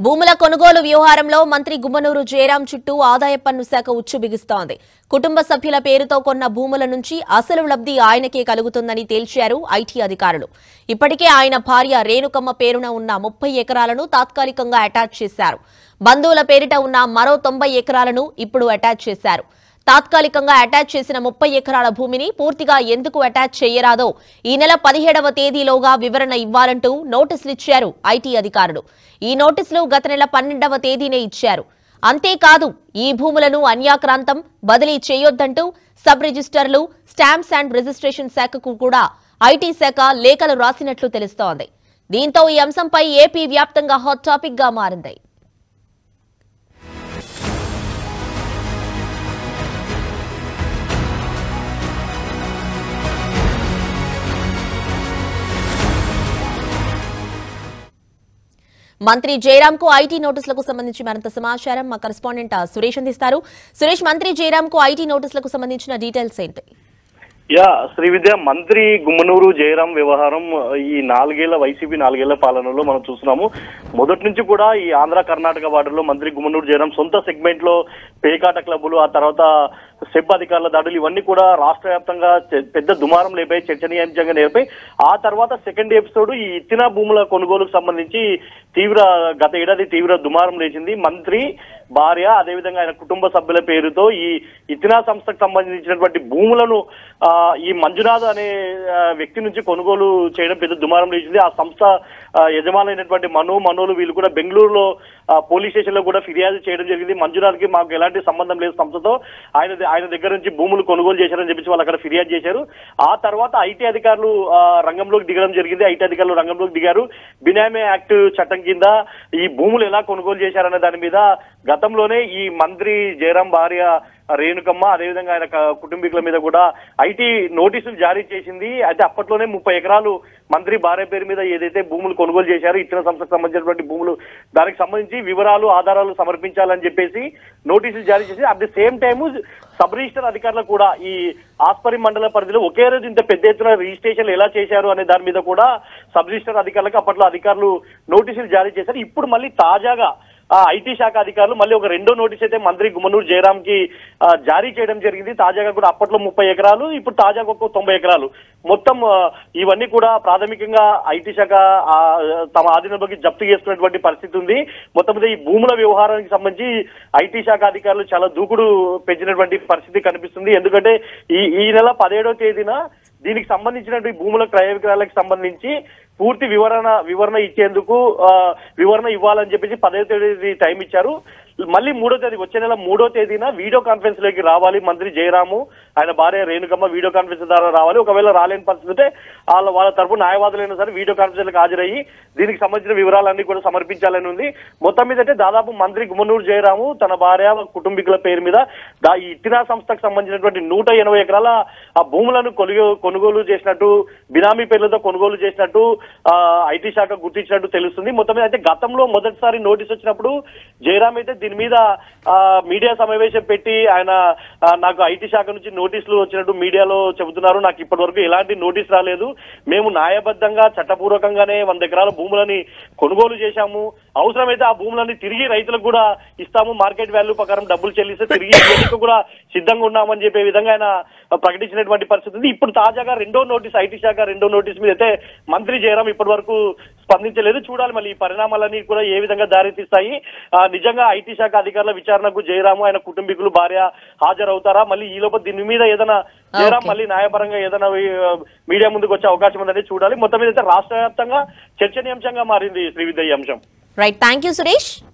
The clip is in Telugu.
భూముల కొనుగోలు వ్యవహారంలో మంత్రి గుమ్మనూరు జయరాం చుట్టూ ఆదాయ పన్ను శాఖ ఉచ్చు బిగుస్తోంది కుటుంబ సభ్యుల పేరుతో కొన్న భూముల నుంచి అసలు లబ్ధి ఆయనకే కలుగుతుందని తేల్చారు ఐటీ అధికారులు ఇప్పటికే ఆయన భార్య రేణుకమ్మ పేరున ఉన్న ముప్పై ఎకరాలను తాత్కాలికంగా అటాచ్ చేశారు బంధువుల పేరిట ఉన్న మరో తొంభై ఎకరాలను ఇప్పుడు అటాచ్ చేశారు తాత్కాలికంగా అటాచ్ చేసిన ముప్పై ఎకరాల భూమిని పూర్తిగా ఎందుకు అటాచ్ చేయరాదో ఈ నెల పదిహేడవ తేదీలోగా వివరణ ఇవ్వాలంటూ నోటీసులు ఇచ్చారు ఐటీ అధికారులు ఈ నోటీసులు గత నెల పన్నెండవ తేదీనే ఇచ్చారు అంతేకాదు ఈ భూములను అన్యాక్రాంతం బదిలీ చేయొద్దంటూ సబ్ రిజిస్టర్లు స్టాంప్స్ అండ్ రిజిస్ట్రేషన్ శాఖకు కూడా ఐటీ శాఖ లేఖలు రాసినట్లు తెలుస్తోంది దీంతో ఈ అంశంపై ఏపీ వ్యాప్తంగా హాట్ టాపిక్ గా మారింది మంత్రి జయరాం కు ఐటీ నోటీసులకు సంబంధించి మరింత సమాచారం మా కరెస్పాండెంట్ సురేష్ అందిస్తారు సురేష్ మంత్రి జయరాం కు ఐటీ నోటీసులకు సంబంధించిన డీటెయిల్స్ ఏంటి యా శ్రీ విద్య మంత్రి గుమ్మనూరు జయరాం వ్యవహారం ఈ నాలుగేళ్ల వైసీపీ నాలుగేళ్ల పాలనలో మనం చూస్తున్నాము మొదటి నుంచి కూడా ఈ ఆంధ్ర కర్ణాటక బార్డర్లో మంత్రి గుమ్మనూరు జయరాం సొంత సెగ్మెంట్ లో పేకాట క్లబ్బులు ఆ తర్వాత సెబ్ అధికారుల దాడులు ఇవన్నీ కూడా రాష్ట్ర వ్యాప్తంగా చె- పెద్ద దుమారం లేపాయి చర్చనీయాంశంగా నేర్పాయి ఆ తర్వాత సెకండ్ ఎపిసోడ్ ఈ ఇత్తిన భూముల కొనుగోలుకు సంబంధించి తీవ్ర గత ఏడాది తీవ్ర దుమారం లేచింది మంత్రి భార్య అదేవిధంగా ఆయన కుటుంబ సభ్యుల పేరుతో ఈ ఇతినా సంస్థకు సంబంధించినటువంటి భూములను ఆ, ఈ మంజునాథ్ అనే ఆ, వ్యక్తి నుంచి కొనుగోలు చేయడం పెద్ద దుమారం లేచింది ఆ సంస్థ ఆ, యజమానైనటువంటి మను మనోలు వీళ్ళు కూడా బెంగళూరులో ఆ, పోలీస్ స్టేషన్ లో కూడా ఫిర్యాదు చేయడం జరిగింది మంజునాథ్ కి మాకు ఎలాంటి సంబంధం లేదు సంస్థతో ఆయన ఆయన దగ్గర నుంచి భూములు కొనుగోలు చేశారని చెప్పేసి వాళ్ళు అక్కడ ఫిర్యాదు చేశారు ఆ తర్వాత ఐటీ అధికారులు ఆ, రంగంలోకి దిగడం జరిగింది ఐటీ అధికారులు రంగంలోకి దిగారు బినామీ యాక్ట్ చట్టం కింద ఈ భూములు ఎలా కొనుగోలు చేశారనే దాని మీద గతంలోనే ఈ మంత్రి జయరాం భార్య రేణుకమ్మ అదేవిధంగా ఆయన క- కుటుంబీకుల మీద కూడా ఐటీ నోటీసులు జారీ చేసింది అయితే అప్పట్లోనే ముప్పై ఎకరాలు మంత్రి భార్య పేరు మీద ఏదైతే భూములు కొనుగోలు చేశారో ఇతర సంస్థకు సంబంధించినటువంటి భూములు దానికి సంబంధించి వివరాలు ఆధారాలు సమర్పించాలని చెప్పేసి నోటీసులు జారీ చేసి at the same time sub registrar అధికారులు కూడా ఈ ఆస్పరి మండల పరిధిలో ఒకే రోజు ఇంత పెద్ద ఎత్తున రిజిస్ట్రేషన్లు ఎలా చేశారు అనే దాని మీద కూడా సబ్ రిజిస్టర్ అధికారులకు అప్పట్లో అధికారులు నోటీసులు జారీ చేశారు ఇప్పుడు మళ్ళీ తాజాగా ఆ ఐటీ శాఖ అధికారులు మళ్ళీ ఒక రెండో నోటీస్ అయితే మంత్రి గుమ్మనూరు జయరాం కి ఆ, జారీ చేయడం జరిగింది తాజాగా కూడా అప్పట్లో ముప్పై ఎకరాలు ఇప్పుడు తాజాగా ఒక తొంభై ఎకరాలు మొత్తం ఆ, ఇవన్నీ కూడా ప్రాథమికంగా ఐటీ శాఖ ఆ, తమ ఆధీనంలోకి జప్తు చేసుకున్నటువంటి పరిస్థితి ఉంది మొత్తం మీద ఈ భూముల వ్యవహారానికి సంబంధించి ఐటీ శాఖ అధికారులు చాలా దూకుడు పెంచినటువంటి పరిస్థితి కనిపిస్తుంది ఎందుకంటే ఈ ఈ నెల పదిహేడో తేదీన దీనికి సంబంధించినటువంటి భూముల క్రయ విక్రయాలకు సంబంధించి పూర్తి వివరణ వివరణ ఇచ్చేందుకు ఆ, వివరణ ఇవ్వాలని చెప్పేసి పదో తేదీ టైం ఇచ్చారు మళ్ళీ మూడో తేదీ వచ్చే నెల మూడో తేదీన వీడియో కాన్ఫరెన్స్ లోకి రావాలి మంత్రి జయరాము ఆయన భార్య రేణుకమ్మ వీడియో కాన్ఫరెన్స్ ద్వారా రావాలి ఒకవేళ రాలేని పరిస్థితి ఉంటే వాళ్ళ వాళ్ళ తరపు న్యాయవాదులైనా సరే వీడియో కాన్ఫరెన్స్ హాజరయ్యి దీనికి సంబంధించిన వివరాలన్నీ కూడా సమర్పించాలని ఉంది మొత్తం మీద అయితే దాదాపు మంత్రి గుమ్మనూరు జయరాము తన భార్య కుటుంబీకుల పేరు మీద దా ఈ ఇతినా సంస్థకు సంబంధించినటువంటి నూట ఎనభై ఎకరాల ఆ భూములను కొనుగో కొనుగోలు చేసినట్టు బినామీ పేర్లతో కొనుగోలు చేసినట్టు ఆ, ఐటీ శాఖ గుర్తించినట్టు తెలుస్తుంది మొత్తం మీద అయితే గతంలో మొదటిసారి నోటీస్ వచ్చినప్పుడు జయరాం అయితే దీని మీద ఆ, మీడియా సమావేశం పెట్టి ఆయన ఆ, నాకు ఐటీ శాఖ నుంచి నోటీసులు వచ్చినట్టు మీడియాలో చెబుతున్నారు నాకు ఇప్పటి వరకు ఎలాంటి నోటీస్ రాలేదు మేము న్యాయబద్ధంగా చట్టపూర్వకంగానే వంద ఎకరాల భూములని కొనుగోలు చేశాము అవసరమైతే ఆ భూములని తిరిగి రైతులకు కూడా ఇస్తాము మార్కెట్ వాల్యూ ప్రకారం డబ్బులు చెల్లిస్తే తిరిగి ఇవ్వడానికి కూడా సిద్ధంగా ఉన్నామని చెప్పే విధంగా ఆయన ప్రకటించినటువంటి పరిస్థితి ఉంది ఇప్పుడు తాజాగా రెండో నోటీస్ ఐటీ శాఖ రెండో నోటీస్ మీద అయితే మంత్రి జయరాం ఇప్పటి వరకు స్పందించలేదు చూడాలి మళ్ళీ ఈ పరిణామాలన్నీ కూడా ఏ విధంగా దారితీస్తాయి ఆ, నిజంగా ఐటీ శాఖ అధికారుల విచారణకు జయరాము ఆయన కుటుంబీకులు భార్య హాజరవుతారా మళ్ళీ ఈ లోపల దీని మీద ఏదైనా జయరాం Okay. మళ్ళీ న్యాయపరంగా ఏదైనా ఆ, మీడియా ముందుకు వచ్చే అవకాశం ఉందని చూడాలి మొత్తం మీద అయితే రాష్ట్ర వ్యాప్తంగా చర్చనీయాంశంగా మారింది శ్రీ విద్య ఈ అంశం రైట్ థ్యాంక్ యూ సురేష్